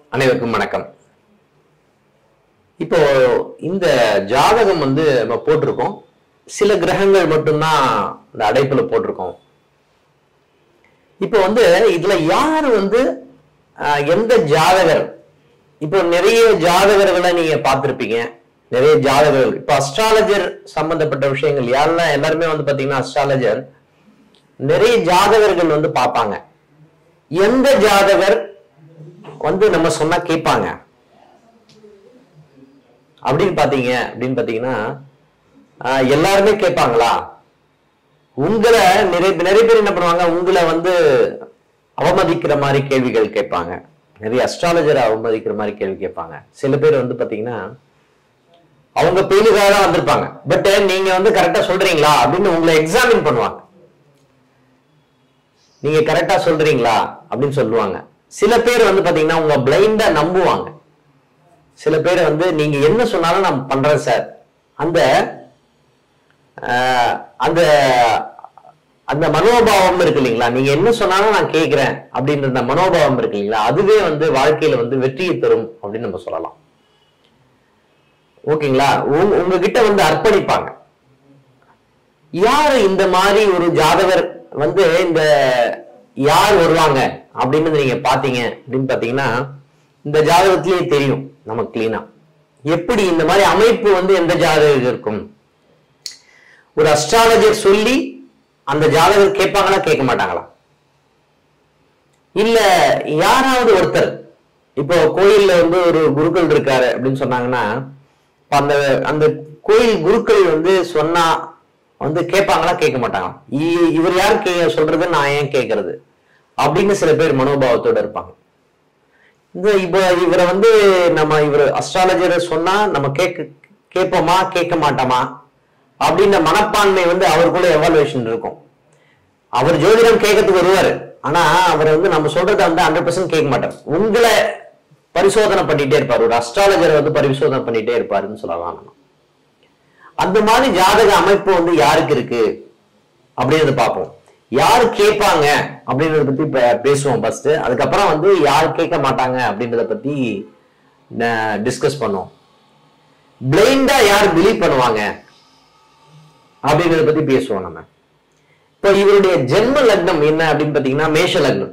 அனைவருக்கும் வணக்கம் இப்போ இந்த ஜாதகம் வந்து நம்ம போட்டிருக்கோம் சில கிரகங்கள் மட்டும்தான் இந்த அடைப்புல போட்டிருக்கோம் இப்போ வந்து இதுல யார் வந்து ஆஹ், எந்த ஜாதகர் இப்போ நிறைய ஜாதகர்களை நீங்க பார்த்திருப்பீங்க நிறைய ஜாதகர்கள் இப்போ அஸ்ட்ராலஜர் சம்பந்தப்பட்ட விஷயங்கள் யாரெல்லாம் எல்லாருமே வந்து பாத்தீங்கன்னா அஸ்ட்ராலஜர் நிறைய ஜாதகர்கள் வந்து பார்ப்பாங்க எந்த ஜாதகர் வந்து நம்ம சொன்னா கேட்பாங்க அப்படின்னு பாத்தீங்க அப்படின்னு பாத்தீங்கன்னா ஆஹ், எல்லாருமே கேட்பாங்களா உங்களை நிறைய நிறைய பேர் என்ன பண்ணுவாங்க உங்களை வந்து அவமதிக்கிற மாதிரி கேள்விகள் கேட்பாங்க நிறைய அஸ்ட்ராலஜரை அவமதிக்கிற மாதிரி கேள்வி கேட்பாங்க சில பேர் வந்து பாத்தீங்கன்னா அவங்க பெயிலுக்காக தான் வந்திருப்பாங்க பட் நீங்க வந்து கரெக்டா சொல்றீங்களா அப்படின்னு உங்களை எக்ஸாமின் பண்ணுவாங்க நீங்க கரெக்டா சொல்றீங்களா அப்படின்னு சொல்லுவாங்க சில பேர் வந்து பாத்தீங்கன்னா உங்க பிளைண்டா நம்புவாங்க சில பேர் வந்து நீங்க என்ன சொன்னாலும் நான் பண்றேன் சார் அந்த ஆஹ், அந்த அந்த மனோபாவம் இருக்கு இல்லைங்களா நீங்க என்ன சொன்னாலும் நான் கேட்கிறேன் அப்படின்ற அந்த மனோபாவம் இருக்கு இல்லைங்களா அதுவே வந்து வாழ்க்கையில வந்து வெற்றியை தரும் அப்படின்னு நம்ம சொல்லலாம் ஓகேங்களா உங்க- உங்ககிட்ட வந்து அர்ப்பணிப்பாங்க யாரு இந்த மாதிரி ஒரு ஜாதகர் வந்து இந்த யார் வருவாங்க அப்படின்னு நீங்க பாத்தீங்க அப்படின்னு பாத்தீங்கன்னா இந்த ஜாதகத்திலேயே தெரியும் நமக்கு கிளீனா எப்படி இந்த மாதிரி அமைப்பு வந்து எந்த ஜாதகம் இருக்கும் ஒரு அஸ்ட்ராலஜர் சொல்லி அந்த ஜாதகர் கேட்பாங்களா கேட்க மாட்டாங்களா இல்ல யாராவது ஒருத்தர் இப்போ கோயில்ல வந்து ஒரு குருக்கள் இருக்காரு அப்படின்னு சொன்னாங்கன்னா இப்ப அந்த அந்த கோயில் குருக்கள் வந்து சொன்னா வந்து கேட்பாங்களா கேட்க மாட்டாங்களா இ- இவர் யார் கே சொல்றது நான் ஏன் கேட்கறது அப்படின்னு சில பேர் மனோபாவத்தோட இருப்பாங்க இந்த இப்ப இவரை வந்து நம்ம இவர் அஸ்ட்ராலஜரை சொன்னா நம்ம கேட்க கேட்போமா கேட்க மாட்டோமா அப்படின்ற மனப்பான்மை வந்து அவருக்குள்ள எவாலுவேஷன் இருக்கும் அவர் ஜோதிடம் கேட்கறதுக்கு வருவாரு ஆனா அவர் வந்து நம்ம சொல்றத வந்து ஹண்ட்ரட் பர்சன்ட் கேட்க மாட்டார் உங்களை பரிசோதனை பண்ணிட்டே இருப்பார் ஒரு அஸ்ட்ராலஜர் வந்து பரிசோதனை பண்ணிட்டே இருப்பாருன்னு சொல்லலாம் நம்ம அந்த மாதிரி ஜாதக அமைப்பு வந்து யாருக்கு இருக்கு அப்படின்றத பார்ப்போம் யார் கேட்பாங்க அப்படின்றத பத்தி பே- பேசுவோம் ஃபர்ஸ்ட் அதுக்கப்புறம் வந்து யார் கேட்க மாட்டாங்க அப்படின்றத பத்தி டிஸ்கஸ் பண்ணுவோம் பிளைண்டா யார் பிலீவ் பண்ணுவாங்க அப்படின்றத பத்தி பேசுவோம் நம்ம இப்போ இவருடைய ஜென்ம லக்னம் என்ன அப்படின்னு பாத்தீங்கன்னா மேஷ லக்னம்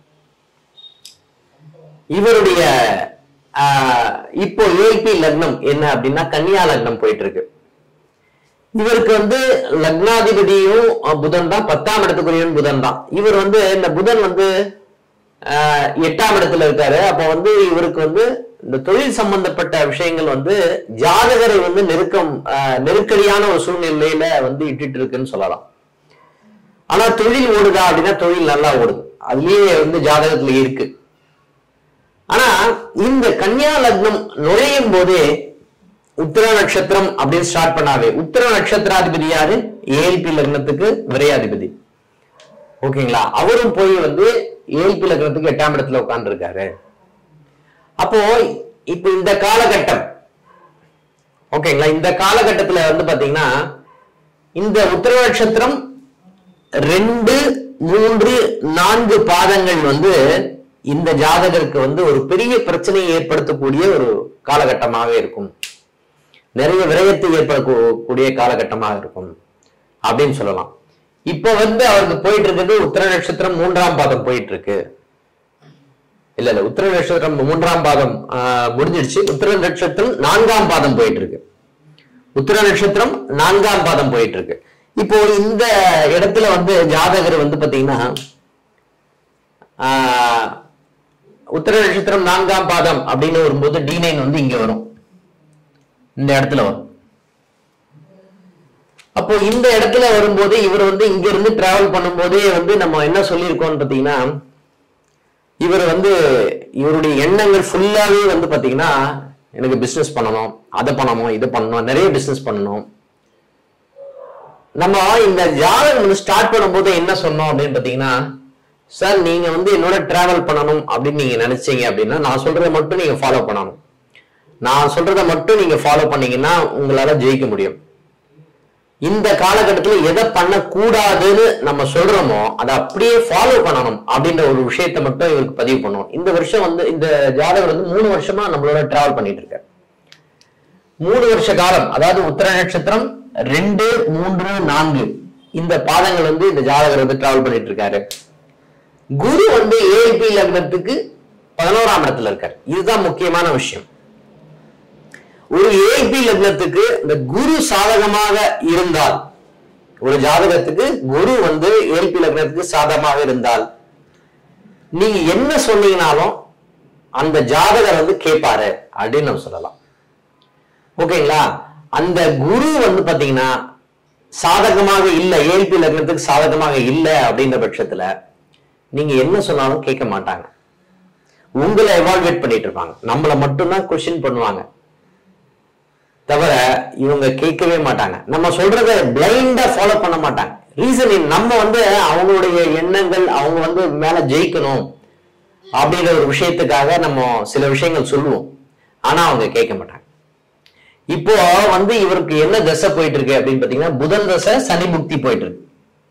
இவருடைய ஆஹ், இப்போ ஏபி லக்னம் என்ன அப்படின்னா கன்னியா லக்னம் போயிட்டு இருக்கு இவருக்கு வந்து லக்னாதிபதியும் அஹ், புதன் தான் பத்தாம் இடத்துக்குரியவன் புதன் தான் இவர் வந்து இந்த புதன் வந்து ஆஹ், எட்டாம் இடத்துல இருக்காரு அப்ப வந்து இவருக்கு வந்து இந்த தொழில் சம்பந்தப்பட்ட விஷயங்கள் வந்து ஜாதகரை வந்து நெருக்கம் ஆஹ், நெருக்கடியான ஒரு சூழ்நிலையில வந்து இட்டுட்டு இருக்குன்னு சொல்லலாம் ஆனா தொழில் ஓடுதா அப்படின்னா தொழில் நல்லா ஓடுது அதுலயே வந்து ஜாதகத்துல இருக்கு ஆனா இந்த கன்னியா லக்னம் நுழையும் போதே உத்திர நட்சத்திரம் அப்படின்னு ஸ்டார்ட் பண்ணாவே உத்திர நட்சத்திராதிபதி யாரு ஏஎல்பி லக்னத்துக்கு விரையாதிபதி ஓகேங்களா அவரும் போய் வந்து ஏஎல்பி லக்னத்துக்கு எட்டாம் இடத்துல உட்கார்ந்துருக்காரு அப்போ இப்ப இந்த காலகட்டம் ஓகேங்களா இந்த காலகட்டத்துல வந்து பாத்தீங்கன்னா இந்த உத்திர நட்சத்திரம் ரெண்டு மூன்று நான்கு பாதங்கள் வந்து இந்த ஜாதகருக்கு வந்து ஒரு பெரிய பிரச்சனையை ஏற்படுத்தக்கூடிய ஒரு காலகட்டமாக இருக்கும் நிறைய விரயத்தை ஏற்படக்கூடிய காலகட்டமாக இருக்கும் அப்படின்னு சொல்லலாம் இப்ப வந்து அவருக்கு போயிட்டு இருக்கிறது உத்திர நட்சத்திரம் மூன்றாம் பாதம் போயிட்டு இருக்கு இல்ல இல்ல உத்திர நட்சத்திரம் மூன்றாம் பாதம் ஆஹ், முடிஞ்சிடுச்சு உத்திர நட்சத்திரம் நான்காம் பாதம் போயிட்டு இருக்கு உத்திர நட்சத்திரம் நான்காம் பாதம் போயிட்டு இருக்கு இப்போ இந்த இடத்துல வந்து ஜாதகர் வந்து பாத்தீங்கன்னா ஆஹ், உத்திர நட்சத்திரம் நான்காம் பாதம் அப்படின்னு வரும்போது டி நைன் வந்து இங்க வரும் இந்த இடத்துல வரும் அப்போ இந்த இடத்துல வரும்போது இவர் வந்து இங்க இருந்து டிராவல் பண்ணும்போதே வந்து நம்ம என்ன சொல்லியிருக்கோம்னு பாத்தீங்கன்னா இவர் வந்து இவருடைய எண்ணங்கள் ஃபுல்லாவே வந்து பாத்தீங்கன்னா எனக்கு பிசினஸ் பண்ணணும் அதை பண்ணணும் இதை பண்ணணும் நிறைய பிசினஸ் பண்ணணும் நம்ம இந்த ஜாதகம் வந்து ஸ்டார்ட் பண்ணும்போது என்ன சொன்னோம் அப்படின்னு பாத்தீங்கன்னா சார் நீங்க வந்து என்னோட டிராவல் பண்ணணும் அப்படின்னு நீங்க நினைச்சீங்க அப்படின்னா நான் சொல்றதை மட்டும் நீங்க ஃபாலோ பண்ணணும் நான் சொல்றதை மட்டும் நீங்க ஃபாலோ பண்ணீங்கன்னா உங்களால ஜெயிக்க முடியும் இந்த காலகட்டத்துல எதை பண்ணக்கூடாதுன்னு நம்ம சொல்றோமோ அதை அப்படியே ஃபாலோ பண்ணணும் அப்படின்ற ஒரு விஷயத்தை மட்டும் இவருக்கு பதிவு பண்ணுவோம் இந்த வருஷம் வந்து இந்த ஜாதகர் வந்து மூணு வருஷமா நம்மளோட டிராவல் பண்ணிட்டு இருக்காரு மூணு வருஷ காலம் அதாவது உத்தர நட்சத்திரம் ரெண்டு மூன்று நான்கு இந்த பாதங்கள் வந்து இந்த ஜாதகர் வந்து டிராவல் பண்ணிட்டு இருக்காரு குரு வந்து ஏபி லக்னத்துக்கு பதினோராம் இடத்துல இருக்காரு இதுதான் முக்கியமான விஷயம் ஒரு ஏபி லக்னத்துக்கு இந்த குரு சாதகமாக இருந்தால் ஒரு ஜாதகத்துக்கு குரு வந்து ஏல்பி லக்னத்துக்கு சாதகமாக இருந்தால் நீங்க என்ன சொன்னீங்கனாலும் அந்த ஜாதகர் வந்து கேட்பாரு அப்படின்னு நம்ம சொல்லலாம் ஓகேங்களா அந்த குரு வந்து பாத்தீங்கன்னா சாதகமாக இல்ல ஏல்பி லக்னத்துக்கு சாதகமாக இல்ல அப்படின்ற பட்சத்துல நீங்க என்ன சொன்னாலும் கேட்க மாட்டாங்க உங்களை எவால்வேட் பண்ணிட்டு இருப்பாங்க நம்மள மட்டும்தான் கொஸ்டின் பண்ணுவாங்க தவிர இவங்க கேட்கவே மாட்டாங்க நம்ம சொல்றத பிளைண்டா ஃபாலோ பண்ண மாட்டாங்க ரீசன் நம்ம வந்து அவங்களுடைய எண்ணங்கள் அவங்க வந்து மேல ஜெயிக்கணும் அப்படின்ற ஒரு விஷயத்துக்காக நம்ம சில விஷயங்கள் சொல்லுவோம் ஆனா அவங்க கேட்க மாட்டாங்க இப்போ வந்து இவருக்கு என்ன தசை போயிட்டு இருக்கு அப்படின்னு பாத்தீங்கன்னா புதன் தசை சனி புக்தி போயிட்டு இருக்கு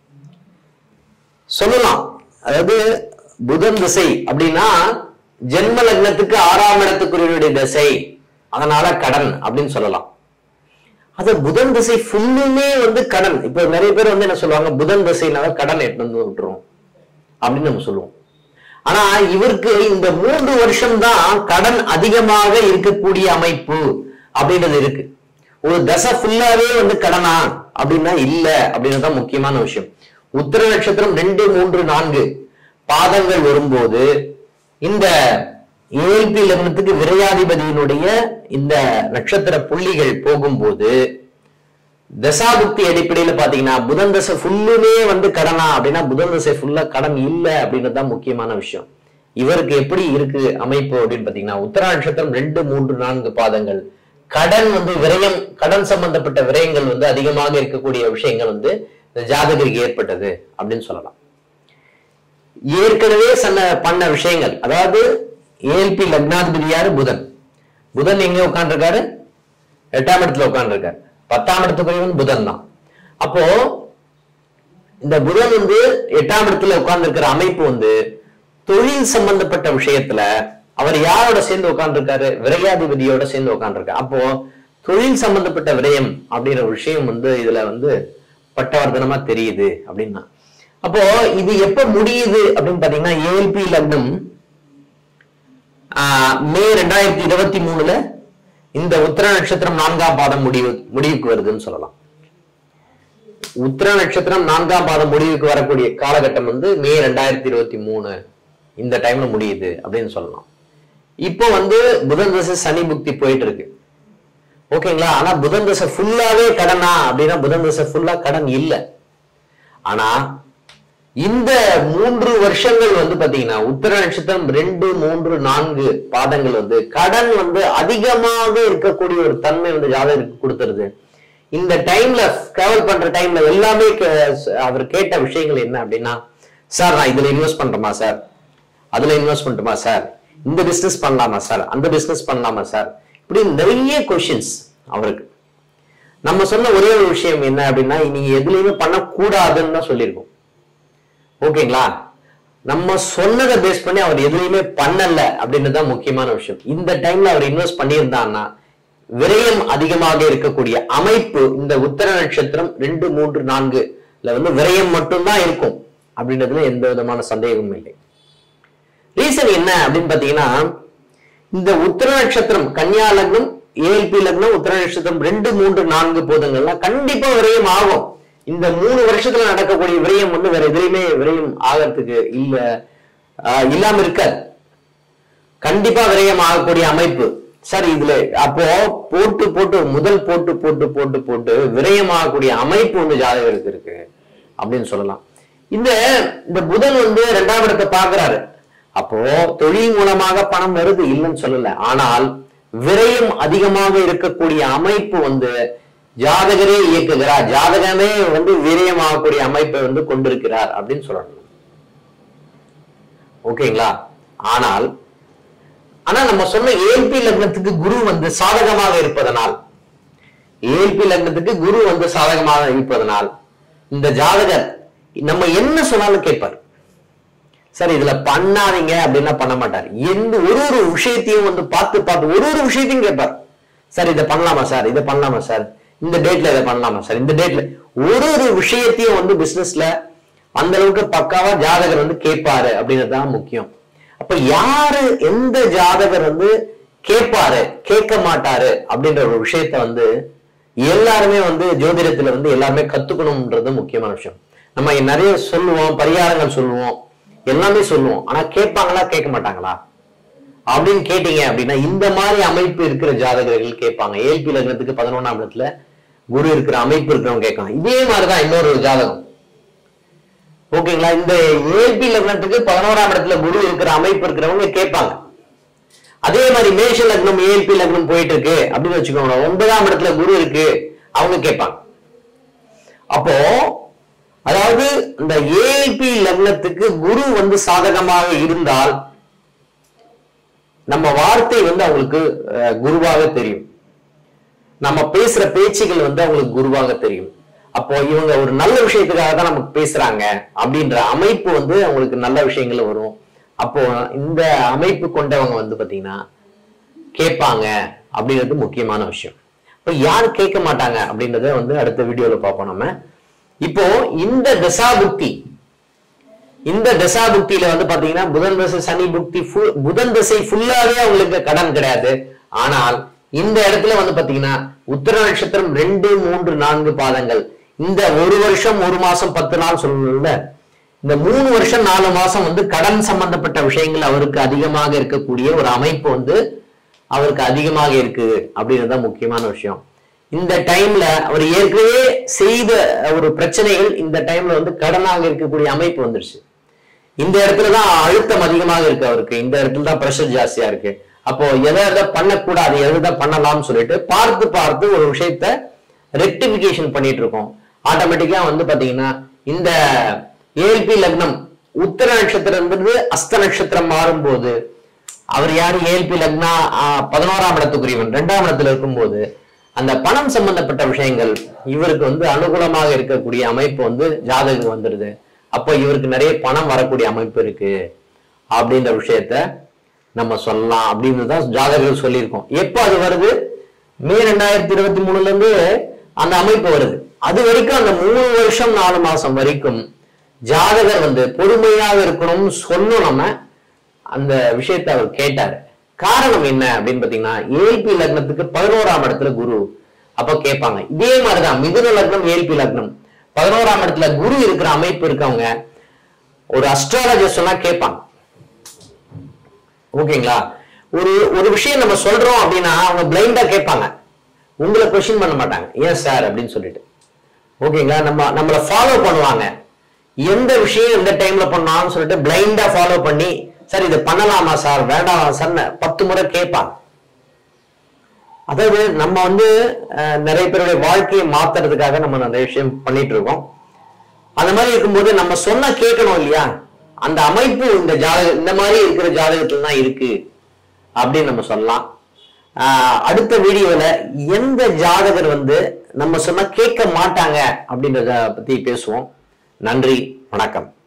சொல்லலாம் அதாவது புதன் திசை அப்படின்னா ஜென்ம லக்னத்துக்கு ஆறாம் இடத்துக்குரியவருடைய திசை அதனால கடன் அப்படின்னு சொல்லலாம் அது புதன் திசை ஃபுல்லுமே வந்து கடன் இப்ப நிறைய பேர் வந்து என்ன சொல்லுவாங்க புதன் திசைனால கடன் எடுத்து வந்து விட்டுரும் அப்படின்னு நம்ம சொல்லுவோம் ஆனா இவருக்கு இந்த மூன்று வருஷம் தான் கடன் அதிகமாக இருக்கக்கூடிய அமைப்பு அப்படின்றது இருக்கு ஒரு தசை ஃபுல்லாவே வந்து கடனா அப்படின்னா இல்ல அப்படின்றது தான் முக்கியமான விஷயம் உத்திர நட்சத்திரம் ரெண்டு மூன்று நான்கு பாதங்கள் வரும்போது இந்த ஏழ்பி லக்னத்துக்கு விரையாதிபதியினுடைய இந்த நட்சத்திர புள்ளிகள் போகும்போது தசாபுக்தி அடிப்படையில பாத்தீங்கன்னா புதன் தசை ஃபுல்லுமே வந்து கடனா அப்படின்னா புதன் தசை ஃபுல்லா கடன் இல்ல அப்படின்றது தான் முக்கியமான விஷயம் இவருக்கு எப்படி இருக்கு அமைப்பு அப்படின்னு பாத்தீங்கன்னா உத்தரா நட்சத்திரம் ரெண்டு மூன்று நான்கு பாதங்கள் கடன் வந்து விரயம் கடன் சம்பந்தப்பட்ட விரயங்கள் வந்து அதிகமாக இருக்கக்கூடிய விஷயங்கள் வந்து இந்த ஜாதகருக்கு ஏற்பட்டது அப்படின்னு சொல்லலாம் ஏற்கனவே சொன்ன பண்ண விஷயங்கள் அதாவது ஏல்பி லக்னாதிபதி யாரு புதன் புதன் எங்க உட்கார்ந்துருக்காரு எட்டாம் இடத்துல உட்கார்ந்துருக்காரு பத்தாம் இடத்துக்குரியவன் புதன் தான் அப்போ இந்த புதன் வந்து எட்டாம் இடத்துல உட்கார்ந்துருக்கிற அமைப்பு வந்து தொழில் சம்பந்தப்பட்ட விஷயத்துல அவர் யாரோட சேர்ந்து உட்கார்ந்துருக்காரு விரையாதிபதியோட சேர்ந்து உட்கார்ந்துருக்காரு அப்போ தொழில் சம்பந்தப்பட்ட விரயம் அப்படிங்கிற விஷயம் வந்து இதுல வந்து பட்டவர்தனமா தெரியுது அப்படின்னா அப்போ இது எப்ப முடியுது அப்படின்னு பாத்தீங்கன்னா ஏஎல்பி லக்னம் ஆஹ், மே ரெண்டாயிரத்தி இருபத்தி மூணுல இந்த உத்திர நட்சத்திரம் நான்காம் பாதம் முடிவு முடிவுக்கு வருதுன்னு சொல்லலாம் உத்திர நட்சத்திரம் நான்காம் பாதம் முடிவுக்கு வரக்கூடிய காலகட்டம் வந்து மே ரெண்டாயிரத்தி இருபத்தி மூணு இந்த டைம்ல முடியுது அப்படின்னு சொல்லலாம் இப்போ வந்து புதன் தசை சனி புக்தி போயிட்டு இருக்கு ஓகேங்களா ஆனா புதன் தசை ஃபுல்லாவே கடனா அப்படின்னா புதன் தசை ஃபுல்லா கடன் இல்ல ஆனா இந்த மூன்று வருஷங்கள் வந்து பாத்தீங்கன்னா உத்தர நட்சத்திரம் ரெண்டு மூன்று நான்கு பாதங்கள் வந்து கடன் வந்து அதிகமாக இருக்கக்கூடிய ஒரு தன்மை வந்து ஜாதகருக்கு கொடுத்துருது இந்த டைம்ல டிராவல் பண்ற டைம்ல எல்லாமே கே- அவர் கேட்ட விஷயங்கள் என்ன அப்படின்னா சார் நான் இதுல இன்வெஸ்ட் பண்றோமா சார் அதுல இன்வெஸ்ட் பண்ணட்டுமா சார் இந்த பிசினஸ் பண்ணலாமா சார் அந்த பிசினஸ் பண்ணலாமா சார் இப்படி நிறைய கொஷின்ஸ் அவருக்கு நம்ம சொன்ன ஒரே ஒரு விஷயம் என்ன அப்படின்னா நீங்க எதுலையுமே பண்ணக்கூடாதுன்னு தான் சொல்லியிருக்கோம் ஓகேங்களா நம்ம சொன்னதை பேஸ் பண்ணி அவர் எதுலையுமே பண்ணல அப்படின்றது தான் முக்கியமான விஷயம் இந்த டைம்ல அவர் இன்வெஸ்ட் பண்ணியிருந்தான்னா விரயம் அதிகமாக இருக்கக்கூடிய அமைப்பு இந்த உத்தர நட்சத்திரம் ரெண்டு மூன்று நான்குல வந்து விரயம் மட்டும்தான் இருக்கும் அப்படின்றதுல எந்த விதமான சந்தேகமும் இல்லை ரீசன் என்ன அப்படின்னு பாத்தீங்கன்னா இந்த உத்தர நட்சத்திரம் கன்னியா லக்னம் ஏஎல்பி லக்னம் உத்தர நட்சத்திரம் ரெண்டு மூன்று நான்கு போதங்கள்லாம் கண்டிப்பா விரயம் ஆகும் இந்த மூணு வருஷத்துல நடக்கக்கூடிய விரயம் வந்து வேற எதுலையுமே விரயம் ஆகிறதுக்கு இல்ல ஆஹ் இல்லாம இருக்காது கண்டிப்பா விரயம் ஆகக்கூடிய அமைப்பு சார் இதுல அப்போ போட்டு போட்டு முதல் போட்டு போட்டு போட்டு போட்டு விரயம் ஆகக்கூடிய அமைப்பு வந்து ஜாதகருக்கு இருக்கு அப்படின்னு சொல்லலாம் இந்த இந்த புதன் வந்து ரெண்டாம் இடத்தை பாக்குறாரு அப்போ தொழில் மூலமாக பணம் வருது இல்லைன்னு சொல்லல ஆனால் விரயம் அதிகமாக இருக்கக்கூடிய அமைப்பு வந்து ஜாதகரே இயக்குகிறார் ஜாதகமே வந்து விரயமாகக்கூடிய அமைப்பை வந்து கொண்டிருக்கிறார் அப்படின்னு சொல்லணும் ஓகேங்களா ஆனால் ஆனா நம்ம சொன்ன ஏல்பி லக்னத்துக்கு குரு வந்து சாதகமாக இருப்பதனால் ஏழ்பி லக்னத்துக்கு குரு வந்து சாதகமாக இருப்பதனால் இந்த ஜாதகர் நம்ம என்ன சொன்னாலும் கேட்பார் சார் இதுல பண்ணாதீங்க அப்படின்னா பண்ண மாட்டார் எந்த ஒரு ஒரு விஷயத்தையும் வந்து பார்த்து பார்த்து ஒரு ஒரு விஷயத்தையும் கேட்பார் சார் இதை பண்ணலாமா சார் இதை பண்ணலாமா சார் இந்த டேட்ல இதை பண்ணலாமா சார் இந்த டேட்ல ஒரு ஒரு விஷயத்தையும் வந்து பிசினஸ்ல அந்த அளவுக்கு பக்காவா ஜாதகர் வந்து கேட்பாரு அப்படின்றது தான் முக்கியம் அப்ப யாரு எந்த ஜாதகர் வந்து கேட்பாரு கேட்க மாட்டாரு அப்படின்ற ஒரு விஷயத்த வந்து எல்லாருமே வந்து ஜோதிடத்துல வந்து எல்லாருமே கத்துக்கணும்ன்றது முக்கியமான விஷயம் நம்ம நிறைய சொல்லுவோம் பரிகாரங்கள் சொல்லுவோம் எல்லாமே சொல்லுவோம் ஆனா கேட்பாங்களா கேட்க மாட்டாங்களா அப்படின்னு கேட்டீங்க அப்படின்னா இந்த மாதிரி அமைப்பு இருக்கிற ஜாதகர்கள் கேட்பாங்க ஏல்பி லக்னத்துக்கு பதினொன்னாம் இடத்துல குரு இருக்கிற அமைப்பு இருக்கிறவங்க கேட்காங்க இதே மாதிரிதான் இன்னொரு ஜாதகம் ஓகேங்களா இந்த ஏல்பி லக்னத்துக்கு பதினோராம் இடத்துல குரு இருக்கிற அமைப்பு இருக்கிறவங்க கேட்பாங்க அதே மாதிரி மேஷ லக்னம் ஏல்பி லக்னம் போயிட்டு இருக்கு அப்படின்னு வச்சுக்கோங்க ஒன்பதாம் இடத்துல குரு இருக்கு அவங்க கேட்பாங்க அப்போ அதாவது இந்த ஏல்பி லக்னத்துக்கு குரு வந்து சாதகமாக இருந்தால் நம்ம வார்த்தை வந்து அவங்களுக்கு அஹ், குருவாக தெரியும் நம்ம பேசுற பேச்சுகள் வந்து அவங்களுக்கு குருவாக தெரியும் அப்போ இவங்க ஒரு நல்ல விஷயத்துக்காக தான் நமக்கு பேசுறாங்க அப்படின்ற அமைப்பு வந்து அவங்களுக்கு நல்ல விஷயங்கள் வரும் அப்போ இந்த அமைப்பு கொண்டவங்க வந்து பாத்தீங்கன்னா கேட்பாங்க அப்படின்றது முக்கியமான விஷயம் இப்போ யார் கேட்க மாட்டாங்க அப்படின்றத வந்து அடுத்த வீடியோல பார்ப்போம் நம்ம இப்போ இந்த தசாபுக்தி இந்த தசா புக்தியில வந்து பாத்தீங்கன்னா புதன் தசை சனி புக்தி full- புதன் தசை ஃபுல்லாவே அவங்களுக்கு கடன் கிடையாது ஆனால் இந்த இடத்துல வந்து பாத்தீங்கன்னா உத்தர நட்சத்திரம் ரெண்டு மூன்று நான்கு பாதங்கள் இந்த ஒரு வருஷம் ஒரு மாசம் பத்து நாள் சொல்லணும்ல இந்த மூணு வருஷம் நாலு மாசம் வந்து கடன் சம்பந்தப்பட்ட விஷயங்கள் அவருக்கு அதிகமாக இருக்கக்கூடிய ஒரு அமைப்பு வந்து அவருக்கு அதிகமாக இருக்குது அப்படின்றது தான் முக்கியமான விஷயம் இந்த டைம்ல அவர் ஏற்கனவே செய்த ஒரு பிரச்சனைகள் இந்த டைம்ல வந்து கடனாக இருக்கக்கூடிய அமைப்பு வந்துருச்சு இந்த இடத்துல தான் அழுத்தம் அதிகமாக இருக்கு அவருக்கு இந்த இடத்துல தான் ப்ரெஷர் ஜாஸ்தியா இருக்கு அப்போ எதை எதை பண்ணக்கூடாது எதை எதை பண்ணலாம்னு சொல்லிட்டு பார்த்து பார்த்து ஒரு விஷயத்த ரெக்டிபிகேஷன் பண்ணிட்டு இருக்கோம் ஆட்டோமேட்டிக்கா வந்து பாத்தீங்கன்னா இந்த ஏல்பி லக்னம் உத்தர நட்சத்திரம்ன்றது அஸ்த நட்சத்திரம் மாறும்போது அவர் யாரு ஏல்பி லக்னா ஆஹ், பதினோராம் இடத்துக்குரியவன் ரெண்டாம் இடத்துல இருக்கும்போது அந்த பணம் சம்பந்தப்பட்ட விஷயங்கள் இவருக்கு வந்து அனுகூலமாக இருக்கக்கூடிய அமைப்பு வந்து ஜாதகம் வந்துடுது அப்போ இவருக்கு நிறைய பணம் வரக்கூடிய அமைப்பு இருக்கு அப்படின்ற விஷயத்த நம்ம சொல்லலாம் அப்படின்னு தான் ஜாதகர்கள் சொல்லியிருக்கோம் எப்போ அது வருது மே ரெண்டாயிரத்தி இருபத்தி மூணுல இருந்து அந்த அமைப்பு வருது அது வரைக்கும் அந்த மூணு வருஷம் நாலு மாசம் வரைக்கும் ஜாதகர் வந்து பொறுமையாக இருக்கணும்னு சொன்னோம் நம்ம அந்த விஷயத்தை அவர் கேட்டாரு காரணம் என்ன அப்படின்னு பாத்தீங்கன்னா ஏல்பி லக்னத்துக்கு பதினோராம் இடத்துல குரு அப்ப கேட்பாங்க இதே மாதிரிதான் மிதுன லக்னம் ஏல்பி லக்னம் பதினோராம் இடத்துல குரு இருக்கிற அமைப்பு இருக்கவங்க ஒரு அஸ்ட்ராலஜர் சொன்னா கேட்பாங்க ஓகேங்களா ஒரு ஒரு விஷயம் நம்ம சொல்றோம் அப்படின்னா அவங்க பிளைண்டா கேட்பாங்க உங்களை கொஸ்டின் பண்ண மாட்டாங்க ஏன் சார் அப்படின்னு சொல்லிட்டு ஓகேங்களா நம்ம நம்மளை ஃபாலோ பண்ணுவாங்க எந்த விஷயம் எந்த டைம்ல பண்ணாலும் சொல்லிட்டு பிளைண்டா ஃபாலோ பண்ணி சார் இது பண்ணலாமா சார் வேண்டாமா சார் பத்து முறை கேட்பாங்க அதாவது நம்ம வந்து அஹ், நிறைய பேருடைய வாழ்க்கையை மாத்துறதுக்காக நம்ம நிறைய விஷயம் பண்ணிட்டு இருக்கோம் அந்த மாதிரி இருக்கும்போது நம்ம சொன்னா கேட்கணும் இல்லையா அந்த அமைப்பு இந்த ஜாதக இந்த மாதிரி இருக்கிற ஜாதகத்துல தான் இருக்கு அப்படின்னு நம்ம சொல்லலாம் ஆஹ் அடுத்த வீடியோல எந்த ஜாதகர் வந்து நம்ம சொன்னா கேட்க மாட்டாங்க அப்படின்றத பத்தி பேசுவோம் நன்றி வணக்கம்